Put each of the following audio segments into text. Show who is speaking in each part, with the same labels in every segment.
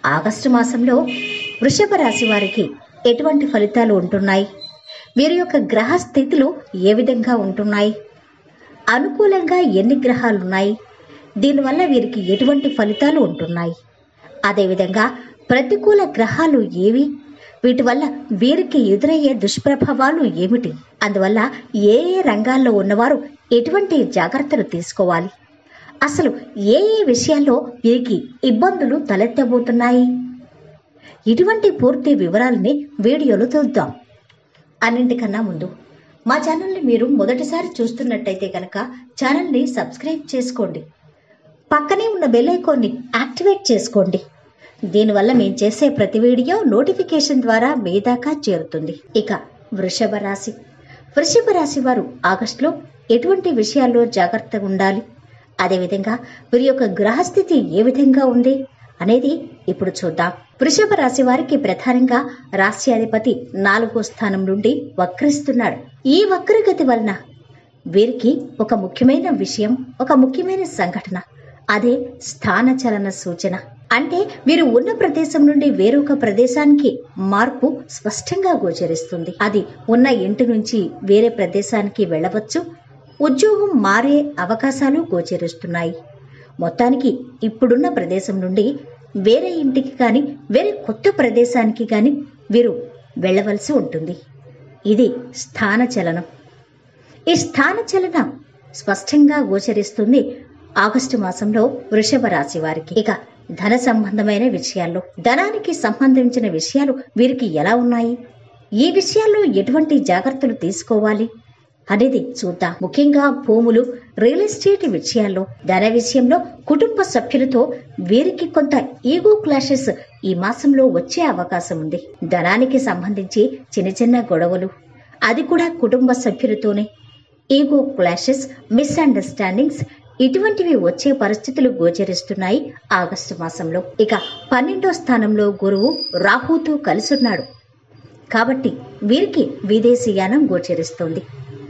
Speaker 1: August మాసంలో వృషభ రాశి వారికి ఎటువంటి ఫలితాలు ఉంటున్నాయి వీరి యొక్క గ్రహ స్థితులు ఏ విధంగా ఉంటున్నాయి అనుకూలంగా ఎన్ని గ్రహాలు ఉన్నాయి దీనివల్ల వీరికి ఎటువంటి ఫలితాలు ఉంటున్నాయి అదేవిధంగా ప్రతికూల గ్రహాలు ఏవి వీటి వల్ల వీరికి ఎదురయ్యే దుష్ప్రభావాలు ఏమిటి అందువల్ల ఏ ఏ రంగాల్లో ఉన్నవారు ఎటువంటి జాగ్రత్తలు తీసుకోవాలి అసలు ఏ ఏ విషయాల్లో వీరికి ఇబ్బందులు తలెత్తబోతున్నాయి ఇటువంటి పూర్తి వివరాలని వీడియోలో చూద్దాం అన్నింటికన్నా ముందు మా ఛానల్ని మీరు మొదటిసారి చూస్తున్నట్టయితే కనుక ఛానల్ని సబ్స్క్రైబ్ చేసుకోండి పక్కనే ఉన్న బెల్ ఐకాన్ని యాక్టివేట్ చేసుకోండి దీనివల్ల మేము చేసే ప్రతి వీడియో నోటిఫికేషన్ ద్వారా మీ దాకా చేరుతుంది ఇక వృషభ రాశి వృషభ రాశి వారు ఆగస్టులో ఎటువంటి విషయాల్లో జాగ్రత్తగా ఉండాలి అదేవిధంగా వీరి యొక్క గ్రహస్థితి ఏ విధంగా ఉంది అనేది ఇప్పుడు చూద్దాం వృషభ రాశి వారికి ప్రధానంగా రాశ్యాధిపతి నాలుగో స్థానం నుండి వక్రిస్తున్నాడు ఈ వక్రగతి వలన వీరికి ఒక ముఖ్యమైన విషయం ఒక ముఖ్యమైన సంఘటన అదే స్థానచలన సూచన అంటే వీరు ఉన్న ప్రదేశం నుండి వేరొక ప్రదేశానికి మార్పు స్పష్టంగా గోచరిస్తుంది అది ఉన్న ఇంటి నుంచి వేరే ప్రదేశానికి వెళ్ళవచ్చు ఉద్యోగం మారే అవకాశాలు గోచరిస్తున్నాయి మొత్తానికి ఇప్పుడున్న ప్రదేశం నుండి వేరే ఇంటికి కానీ వేరే కొత్త ప్రదేశానికి కానీ వీరు వెళ్ళవలసి ఉంటుంది ఇది స్థానచలనం ఈ స్థానచలనం స్పష్టంగా గోచరిస్తుంది ఆగస్టు మాసంలో వృషభ రాశి వారికి ఇక ధన సంబంధమైన విషయాల్లో ధనానికి సంబంధించిన విషయాలు వీరికి ఎలా ఉన్నాయి ఈ విషయాల్లో ఎటువంటి జాగ్రత్తలు తీసుకోవాలి అనేది చూద్దాం ముఖ్యంగా భూములు రియల్ ఎస్టేట్ విషయాల్లో ధన విషయంలో కుటుంబ సభ్యులతో వీరికి కొంత ఈగో క్లాషెస్ ఈ మాసంలో వచ్చే అవకాశం ఉంది ధనానికి సంబంధించి చిన్న చిన్న గొడవలు అది కూడా కుటుంబ సభ్యులతోనే ఈగో క్లాషెస్ మిస్అండర్స్టాండింగ్స్ ఇటువంటివి వచ్చే పరిస్థితులు గోచరిస్తున్నాయి ఆగస్టు మాసంలో ఇక పన్నెండో స్థానంలో గురువు రాహుతో కలిసున్నాడు కాబట్టి వీరికి విదేశీయానం గోచరిస్తోంది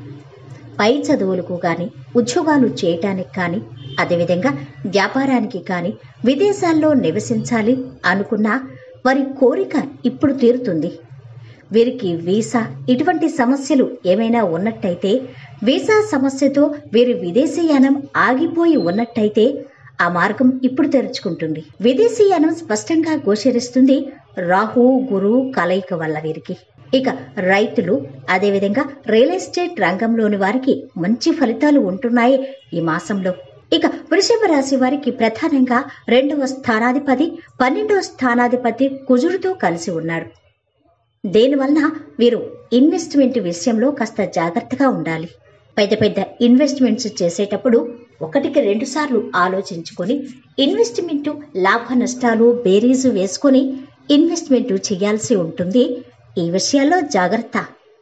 Speaker 1: పై చదువులకు కానీ ఉద్యోగాలు చేయటానికి కానీ అదేవిధంగా వ్యాపారానికి కానీ విదేశాల్లో నివసించాలి అనుకున్న వారి కోరిక ఇప్పుడు తీరుతుంది వీరికి వీసా ఇటువంటి సమస్యలు ఏమైనా ఉన్నట్టయితే వీసా సమస్యతో వీరి విదేశీయానం ఆగిపోయి ఉన్నట్టయితే ఆ మార్గం ఇప్పుడు తెరుచుకుంటుంది విదేశీయానం స్పష్టంగా గోచరిస్తుంది రాహు గురు కలయిక వల్ల వీరికి ఇక రైతులు అదేవిధంగా రియల్ ఎస్టేట్ రంగంలోని వారికి మంచి ఫలితాలు ఉంటున్నాయి ఈ మాసంలో ఇక వృషభ రాశి వారికి ప్రధానంగా రెండవ స్థానాధిపతి పన్నెండవ స్థానాధిపతి కుజుడితో కలిసి ఉన్నాడు దేనివలన వీరు ఇన్వెస్ట్మెంట్ విషయంలో కాస్త జాగ్రత్తగా ఉండాలి పెద్ద పెద్ద ఇన్వెస్ట్మెంట్స్ చేసేటప్పుడు ఒకటికి రెండు సార్లు ఆలోచించుకొని ఇన్వెస్ట్మెంట్ లాభ నష్టాలు బేరీజు వేసుకొని ఇన్వెస్ట్మెంట్ చేయాల్సి ఉంటుంది ఈ విషయాల్లో జాగ్రత్త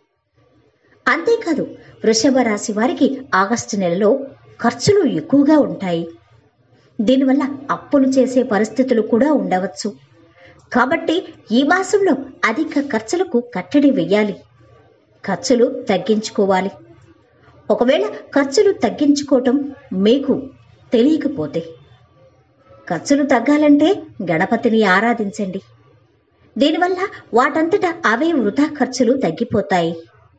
Speaker 1: అంతేకాదు వృషభ రాశి వారికి ఆగస్టు నెలలో ఖర్చులు ఎక్కువగా ఉంటాయి దీనివల్ల అప్పులు చేసే పరిస్థితులు కూడా ఉండవచ్చు కాబట్టి ఈ మాసంలో అధిక ఖర్చులకు కట్టడి వెయ్యాలి ఖర్చులు తగ్గించుకోవాలి ఒకవేళ ఖర్చులు తగ్గించుకోవటం మీకు తెలియకపోతే ఖర్చులు తగ్గాలంటే గణపతిని ఆరాధించండి దీనివల్ల వాటంతటా అవే వృధా ఖర్చులు తగ్గిపోతాయి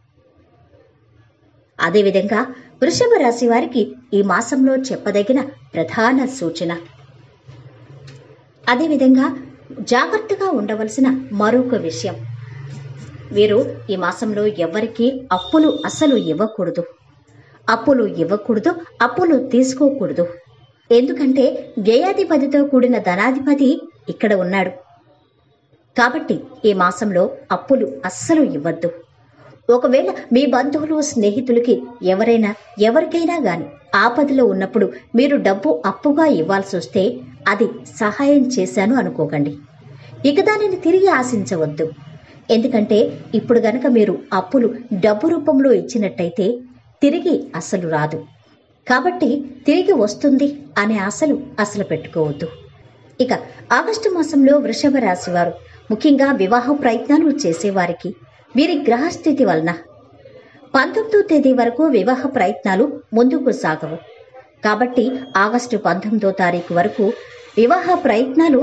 Speaker 1: అదేవిధంగా వృషభ రాశి వారికి ఈ మాసంలో చెప్పదగిన ప్రధాన సూచన అదేవిధంగా జాగ్రత్తగా ఉండవలసిన మరొక విషయం వీరు ఈ మాసంలో ఎవరికి అప్పులు అసలు ఇవ్వకూడదు అప్పులు ఇవ్వకూడదు అప్పులు తీసుకోకూడదు ఎందుకంటే వ్యయాధిపతితో కూడిన ధనాధిపతి ఇక్కడ ఉన్నాడు కాబట్టి ఈ మాసంలో అప్పులు అస్సలు ఇవ్వద్దు ఒకవేళ మీ బంధువులు స్నేహితులకి ఎవరైనా ఎవరికైనా గాని ఆపదలో ఉన్నప్పుడు మీరు డబ్బు అప్పుగా ఇవ్వాల్సి వస్తే అది సహాయం చేశాను అనుకోకండి ఇక దానిని తిరిగి ఆశించవద్దు ఎందుకంటే ఇప్పుడు గనక మీరు అప్పులు డబ్బు రూపంలో ఇచ్చినట్టయితే తిరిగి అసలు రాదు కాబట్టి తిరిగి వస్తుంది అనే ఆశలు అసలు పెట్టుకోవద్దు ఇక ఆగస్టు మాసంలో వృషభ రాశి వారు ముఖ్యంగా వివాహ ప్రయత్నాలు చేసేవారికి వీరి గ్రహస్థితి వలన పంతొమ్మిదో తేదీ వరకు వివాహ ప్రయత్నాలు ముందుకు సాగవు కాబట్టి ఆగస్టు పంతొమ్మిదో తారీఖు వరకు వివాహ ప్రయత్నాలు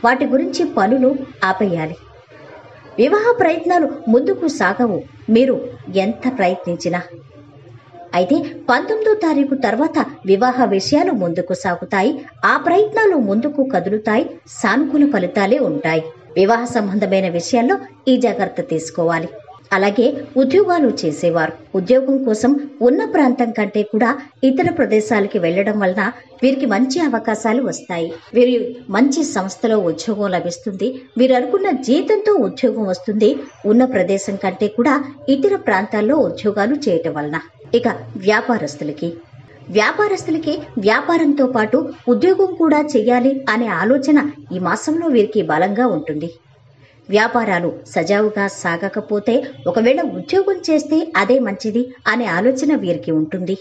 Speaker 1: వాటి గురించి పనులు ఆపేయాలి వివాహ ప్రయత్నాలు ముందుకు సాగవు మీరు ఎంత ప్రయత్నించినా అయితే పంతొమ్మిదో తారీఖు తర్వాత వివాహ విషయాలు ముందుకు సాగుతాయి ఆ ప్రయత్నాలు ముందుకు కదులుతాయి సానుకూల ఫలితాలే ఉంటాయి వివాహ సంబంధమైన విషయాల్లో ఈ జాగ్రత్త తీసుకోవాలి అలాగే ఉద్యోగాలు చేసేవారు ఉద్యోగం కోసం ఉన్న ప్రాంతం కంటే కూడా ఇతర ప్రదేశాలకి వెళ్లడం వలన వీరికి మంచి అవకాశాలు వస్తాయి వీరి మంచి సంస్థలో ఉద్యోగం లభిస్తుంది వీరు అనుకున్న జీతంతో ఉద్యోగం వస్తుంది ఉన్న ప్రదేశం కంటే కూడా ఇతర ప్రాంతాల్లో ఉద్యోగాలు చేయటం వలన ఇక వ్యాపారస్తులకి వ్యాపారస్తులకి వ్యాపారంతో పాటు ఉద్యోగం కూడా చేయాలి అనే ఆలోచన ఈ మాసంలో వీరికి బలంగా ఉంటుంది వ్యాపారాలు సజావుగా సాగకపోతే ఒకవేళ ఉద్యోగం చేస్తే అదే మంచిది అనే ఆలోచన వీరికి ఉంటుంది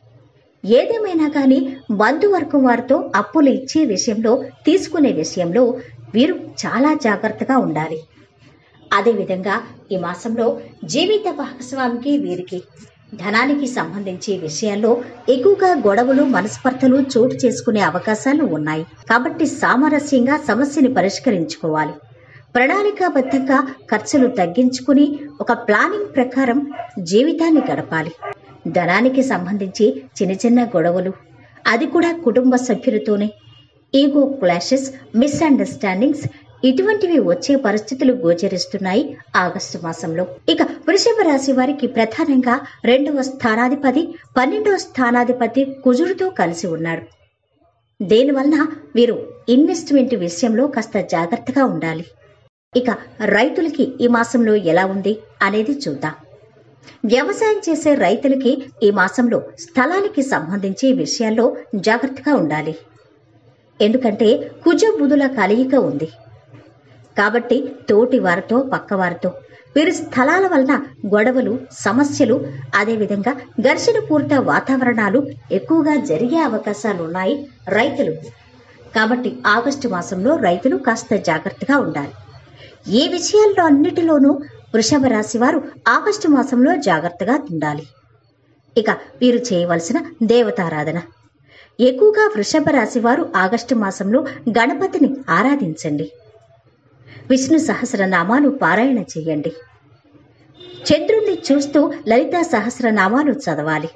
Speaker 1: ఏదేమైనా కానీ బంధువర్గం వారితో అప్పులు ఇచ్చే విషయంలో తీసుకునే విషయంలో వీరు చాలా జాగ్రత్తగా ఉండాలి అదేవిధంగా ఈ మాసంలో జీవిత భాగస్వామికి వీరికి ధనానికి సంబంధించి విషయాల్లో ఎక్కువగా గొడవలు మనస్పర్ధలు చోటు చేసుకునే అవకాశాలు ఉన్నాయి కాబట్టి సామరస్యంగా సమస్యని పరిష్కరించుకోవాలి ప్రణాళికాబద్ధంగా ఖర్చులు తగ్గించుకుని ఒక ప్లానింగ్ ప్రకారం జీవితాన్ని గడపాలి ధనానికి సంబంధించి చిన్న చిన్న గొడవలు అది కూడా కుటుంబ సభ్యులతోనే ఈగో క్లాషెస్ మిస్అండర్స్టాండింగ్స్ ఇటువంటివి వచ్చే పరిస్థితులు గోచరిస్తున్నాయి ఆగస్టు మాసంలో ఇక వృషభ రాశి వారికి ప్రధానంగా రెండవ స్థానాధిపతి పన్నెండవ స్థానాధిపతి కుజుడితో కలిసి ఉన్నాడు దేనివలన వీరు ఇన్వెస్ట్మెంట్ విషయంలో కాస్త జాగ్రత్తగా ఉండాలి ఇక రైతులకి ఈ మాసంలో ఎలా ఉంది అనేది చూద్దాం వ్యవసాయం చేసే రైతులకి ఈ మాసంలో స్థలానికి సంబంధించి విషయాల్లో జాగ్రత్తగా ఉండాలి ఎందుకంటే కుజ బుధుల కలయిక ఉంది కాబట్టి తోటి వారితో పక్కవారితో వీరి స్థలాల వలన గొడవలు సమస్యలు అదేవిధంగా ఘర్షణ పూరిత వాతావరణాలు ఎక్కువగా జరిగే అవకాశాలు ఉన్నాయి రైతులు కాబట్టి ఆగస్టు మాసంలో రైతులు కాస్త జాగ్రత్తగా ఉండాలి ఈ విషయాల్లో అన్నిటిలోనూ వృషభ రాశి వారు ఆగస్టు మాసంలో జాగ్రత్తగా ఉండాలి ఇక వీరు చేయవలసిన దేవతారాధన ఎక్కువగా వృషభ రాశి వారు ఆగస్టు మాసంలో గణపతిని ఆరాధించండి విష్ణు సహస్రనామాలు పారాయణ చేయండి చంద్రుణ్ణి చూస్తూ లలితా సహస్రనామాలు చదవాలి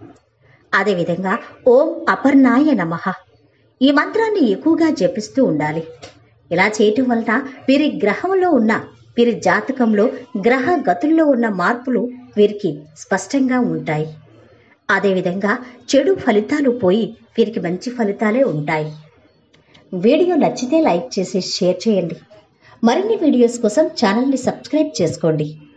Speaker 1: అదేవిధంగా ఓం అపర్ణాయ నమః ఈ మంత్రాన్ని ఎక్కువగా జపిస్తూ ఉండాలి ఇలా చేయటం వలన వీరి గ్రహంలో ఉన్న వీరి జాతకంలో గ్రహ గతుల్లో ఉన్న మార్పులు వీరికి స్పష్టంగా ఉంటాయి అదేవిధంగా చెడు ఫలితాలు పోయి వీరికి మంచి ఫలితాలే ఉంటాయి వీడియో నచ్చితే లైక్ చేసి షేర్ చేయండి మరిన్ని వీడియోస్ కోసం ఛానల్ని సబ్స్క్రైబ్ చేసుకోండి